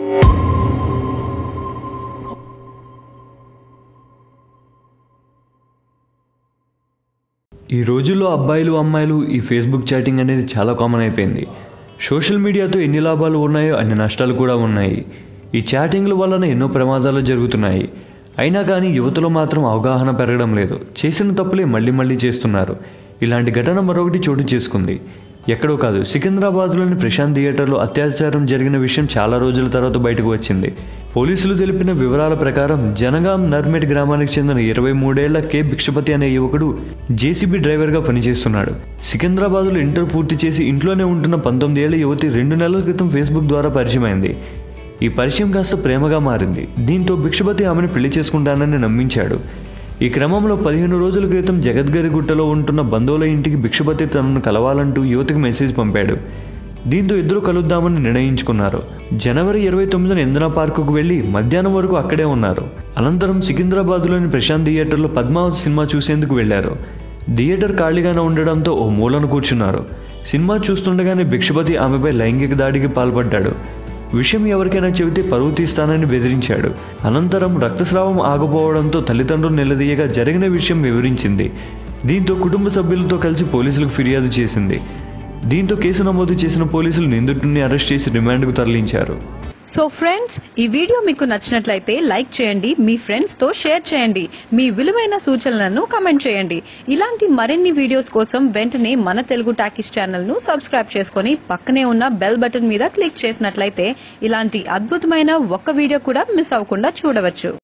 ఈ రోజుల్లో అబ్బాయిలు అమ్మాయిలు ఈ ఫేస్బుక్ చాటింగ్ అనేది చాలా కామన్ అయిపోయింది సోషల్ మీడియాతో ఎన్ని లాభాలు ఉన్నాయో అన్ని నష్టాలు కూడా ఉన్నాయి ఈ చాటింగ్ల వలన ఎన్నో ప్రమాదాలు జరుగుతున్నాయి అయినా కానీ యువతలో మాత్రం అవగాహన పెరగడం లేదు చేసిన తప్పులే మళ్ళీ మళ్ళీ చేస్తున్నారు ఇలాంటి ఘటన మరొకటి చోటు చేసుకుంది ఎక్కడో కాదు సికింద్రాబాద్లోని ప్రశాంత్ థియేటర్లో అత్యాచారం జరిగిన విషయం చాలా రోజుల తర్వాత బయటకు వచ్చింది పోలీసులు తెలిపిన వివరాల ప్రకారం జనగాం నర్మెట్ గ్రామానికి చెందిన ఇరవై మూడేళ్ల కె భిక్షపతి అనే యువకుడు జేసీబీ డ్రైవర్గా పనిచేస్తున్నాడు సికింద్రాబాద్లో ఇంటర్ పూర్తి చేసి ఇంట్లోనే ఉంటున్న పంతొమ్మిది ఏళ్ల యువతి రెండు నెలల క్రితం ఫేస్బుక్ ద్వారా పరిచయమైంది ఈ పరిచయం కాస్త ప్రేమగా మారింది దీంతో భిక్షపతి ఆమెను పెళ్లి చేసుకుంటానని నమ్మించాడు ఈ క్రమంలో పదిహేను రోజుల క్రితం జగద్గరిగుట్టలో ఉంటున్న బంధువుల ఇంటికి భిక్షపతి తనను కలవాలంటూ యువతికి మెసేజ్ పంపాడు దీంతో ఇద్దరు కలుద్దామని నిర్ణయించుకున్నారు జనవరి ఇరవై తొమ్మిదిన ఇంధన పార్కుకు వెళ్లి మధ్యాహ్నం వరకు అక్కడే ఉన్నారు అనంతరం సికింద్రాబాద్లోని ప్రశాంత్ థియేటర్లో పద్మావతి సినిమా చూసేందుకు వెళ్లారు థియేటర్ ఖాళీగానే ఉండడంతో ఓ మూలన కూర్చున్నారు సినిమా చూస్తుండగానే భిక్షపతి ఆమెపై లైంగిక దాడికి పాల్పడ్డాడు విషయం ఎవరికైనా చెబితే పరువు తీస్తానని బెదిరించాడు అనంతరం రక్తస్రావం ఆగపోవడంతో తల్లిదండ్రులు నిలదీయగా జరిగిన విషయం వివరించింది దీంతో కుటుంబ సభ్యులతో కలిసి పోలీసులకు ఫిర్యాదు చేసింది దీంతో కేసు నమోదు చేసిన పోలీసులు నిందితుడిని అరెస్ట్ చేసి రిమాండ్కు తరలించారు సో ఫ్రెండ్స్ ఈ వీడియో మీకు నచ్చినట్లయితే లైక్ చేయండి మీ ఫ్రెండ్స్ తో షేర్ చేయండి మీ విలువైన సూచనలను కమెంట్ చేయండి ఇలాంటి మరిన్ని వీడియోస్ కోసం వెంటనే మన తెలుగు టాకీస్ ఛానల్ ను సబ్స్క్రైబ్ చేసుకొని పక్కనే ఉన్న బెల్ బటన్ మీద క్లిక్ చేసినట్లయితే ఇలాంటి అద్భుతమైన ఒక్క వీడియో కూడా మిస్ అవ్వకుండా చూడవచ్చు